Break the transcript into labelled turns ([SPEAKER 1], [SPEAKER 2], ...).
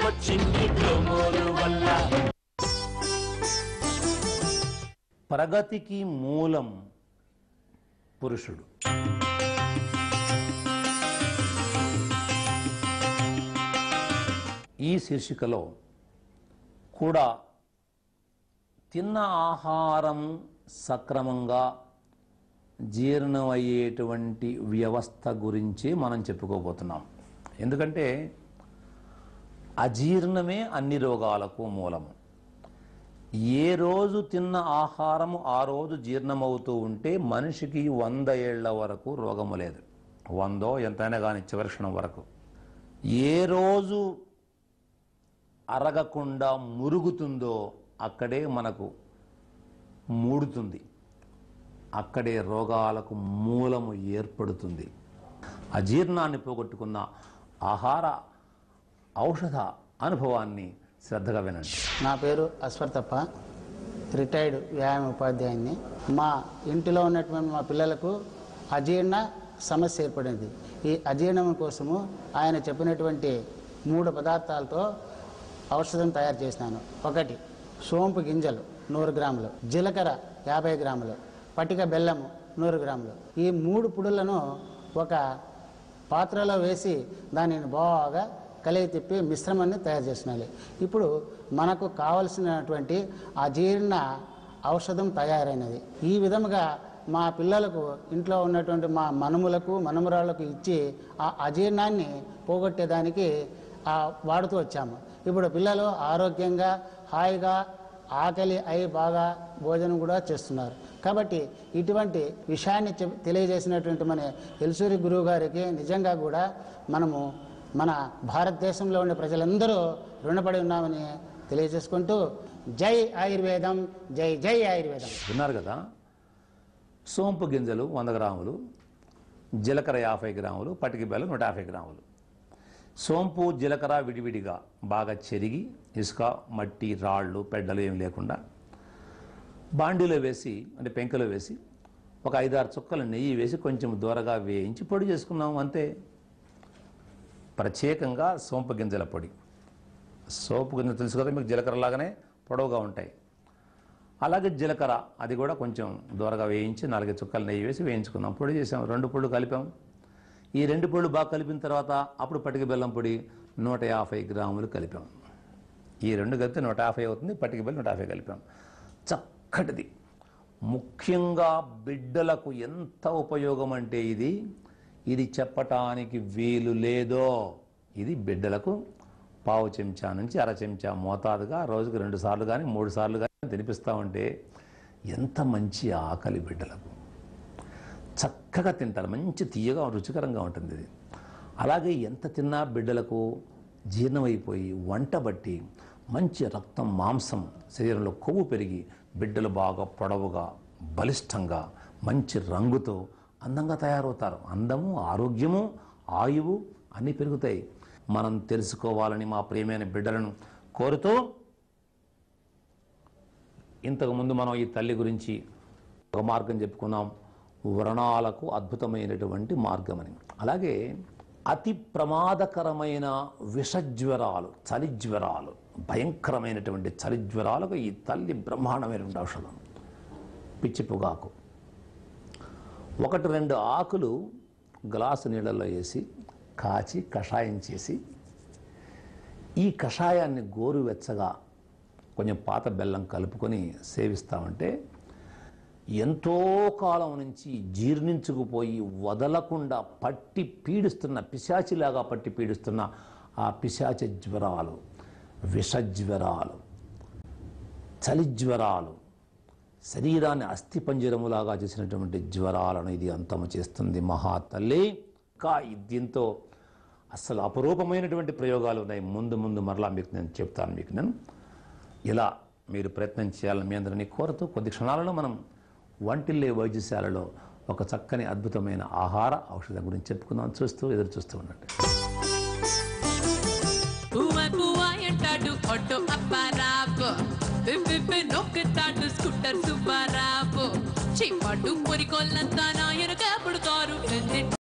[SPEAKER 1] వచ్చింది గ్లోమోర్ వల్ల
[SPEAKER 2] ప్రగతికి మూలం పురుషుడు ఈ శీర్షికలో కూడా తిన్న ఆహారం సక్రమంగా జీర్ణమయ్యేటువంటి వ్యవస్థ గురించి మనం చెప్పుకోబోతున్నాం ఎందుకంటే అజీర్ణమే అన్ని రోగాలకు మూలము ఏ రోజు తిన్న ఆహారము ఆ రోజు జీర్ణమవుతూ ఉంటే మనిషికి వంద ఏళ్ల వరకు రోగము లేదు వందో ఎంతైనా కానీ చివరి క్షణం వరకు ఏ రోజు అరగకుండా మురుగుతుందో అక్కడే మనకు మూడుతుంది అక్కడే రోగాలకు మూలము ఏర్పడుతుంది అజీర్ణాన్ని పోగొట్టుకున్న ఆహార ఔషధ అనుభవాన్ని శ్రద్ధగా వినండి
[SPEAKER 3] నా పేరు అశ్వర్థప్ప రిటైర్డ్ వ్యాయామ ఉపాధ్యాయుని మా ఇంటిలో ఉన్నటువంటి మా పిల్లలకు అజీర్ణ సమస్య ఏర్పడింది ఈ అజీర్ణం కోసము ఆయన చెప్పినటువంటి మూడు పదార్థాలతో ఔషధం తయారు చేసినాను ఒకటి సోంపు గింజలు నూరు గ్రాములు జీలకర్ర యాభై గ్రాములు పటిక బెల్లము నూరు గ్రాములు ఈ మూడు పుడులను ఒక పాత్రలో వేసి దానిని బాగా కలిగి తిప్పి మిశ్రమాన్ని తయారు చేసినాలి ఇప్పుడు మనకు కావలసినటువంటి అజీర్ణ ఔషధం తయారైనది ఈ విధముగా మా పిల్లలకు ఇంట్లో ఉన్నటువంటి మా మనుములకు మనుమరాళ్ళకు ఇచ్చి ఆ అజీర్ణాన్ని పోగొట్టేదానికి ఆ, వాడుతూ వచ్చాము ఇప్పుడు పిల్లలు ఆరోగ్యంగా హాయిగా ఆకలి అయి బాగా భోజనం కూడా చేస్తున్నారు కాబట్టి ఇటువంటి విషయాన్ని చెప్ తెలియజేసినటువంటి మన ఎల్సూరి గురువు గారికి నిజంగా కూడా మనము మన భారతదేశంలో ఉండే ప్రజలందరూ రుణపడి ఉన్నామని తెలియజేసుకుంటూ జై ఆయుర్వేదం జై జై ఆయుర్వేదం
[SPEAKER 2] విన్నారు కదా సోంపు గింజలు వంద గ్రాములు జీలకర్ర యాభై గ్రాములు పటికి బెల్లం నూట యాభై గ్రాములు సోంపు జీలకర్ర విడివిడిగా బాగా చెరిగి ఇసుక మట్టి రాళ్ళు పెడ్డలు ఏమి లేకుండా బాండీలో వేసి అంటే పెంకలో వేసి ఒక ఐదారు చుక్కలు నెయ్యి వేసి కొంచెం దూరగా వేయించి పొడి చేసుకున్నాం అంతే ప్రత్యేకంగా సోంపు గింజల పొడి సోపు గింజ తెలుసు కదా మీకు జీలకర్ర లాగానే పొడవుగా ఉంటాయి అలాగే జీలకర్ర అది కూడా కొంచెం దూరగా వేయించి నాలుగు చుక్కలు నెయ్యి వేసి వేయించుకున్నాం పొడి చేసాం రెండు పొళ్ళు కలిపాం ఈ రెండు పొళ్ళు బాగా కలిపిన తర్వాత అప్పుడు పటిక బెల్లం పొడి నూట యాభై గ్రాములు కలిపాం ఈ రెండు కలిపితే నూట యాభై అవుతుంది పటిక బెల్లం నూట యాభై కలిపాం చక్కటిది ముఖ్యంగా బిడ్డలకు ఎంత ఉపయోగం అంటే ఇది ఇది చెప్పటానికి వీలు లేదో ఇది బిడ్డలకు పావు చెంచా నుంచి అర చెంచా మోతాదుగా రోజుకు రెండు సార్లు కానీ మూడు సార్లు కానీ తినిపిస్తూ ఉంటే ఎంత మంచి ఆకలి బిడ్డలకు చక్కగా తింటారు మంచి తీయగా రుచికరంగా ఉంటుంది ఇది అలాగే ఎంత తిన్నా బిడ్డలకు జీర్ణమైపోయి వంట బట్టి మంచి రక్తం మాంసం శరీరంలో కొవ్వు పెరిగి బిడ్డలు బాగా పొడవుగా బలిష్టంగా మంచి రంగుతో అందంగా తయారవుతారు అందము ఆరోగ్యము ఆయువు అన్నీ పెరుగుతాయి మనం తెలుసుకోవాలని మా ప్రియమైన బిడ్డలను కోరుతూ ఇంతకుముందు మనం ఈ తల్లి గురించి ఒక మార్గం చెప్పుకున్నాం వ్రణాలకు అద్భుతమైనటువంటి మార్గం అని అలాగే అతి ప్రమాదకరమైన విషజ్వరాలు చలిజ్వరాలు భయంకరమైనటువంటి చలిజ్వరాలకు ఈ తల్లి బ్రహ్మాండమైనటువంటి ఔషధం పిచ్చి పొగాకు ఒకటి రెండు ఆకులు గ్లాసు నీళ్ళల్లో వేసి కాచి కషాయం చేసి ఈ కషాయాన్ని గోరువెచ్చగా కొంచెం పాత బెల్లం కలుపుకొని సేవిస్తామంటే ఎంతో కాలం నుంచి జీర్ణించుకుపోయి వదలకుండా పట్టి పీడిస్తున్న పిశాచిలాగా పట్టి పీడిస్తున్న ఆ పిశాచ జ్వరాలు విషజ్వరాలు చలిజ్వరాలు శరీరాన్ని అస్థిపంజరములాగా చేసినటువంటి జ్వరాలను ఇది అంతము చేస్తుంది మహాతల్లి ఇంకా ఈ- దీంతో అసలు అపరూపమైనటువంటి ప్రయోగాలు ఉన్నాయి ముందు ముందు మరలా మీకు నేను చెప్తాను మీకు నేను ఇలా మీరు ప్రయత్నం చేయాలని మీ అందరినీ కోరుతూ కొద్ది క్షణాలలో మనం వంటిల్లే వైద్యశాలలో ఒక చక్కని అద్భుతమైన ఆహార ఔషధం గురించి చెప్పుకుందాం చూస్తూ ఎదురు చూస్తూ ఉన్నట్టు
[SPEAKER 4] పువ్వ పువ్వ అంటాడు ఆటో అప్పారాపు విప్పి నొక్కుతాడు స్కూటర్ సుబ్బారాపు చిప్పడు పొరికొల్లంతా నాయనగా పుడతారు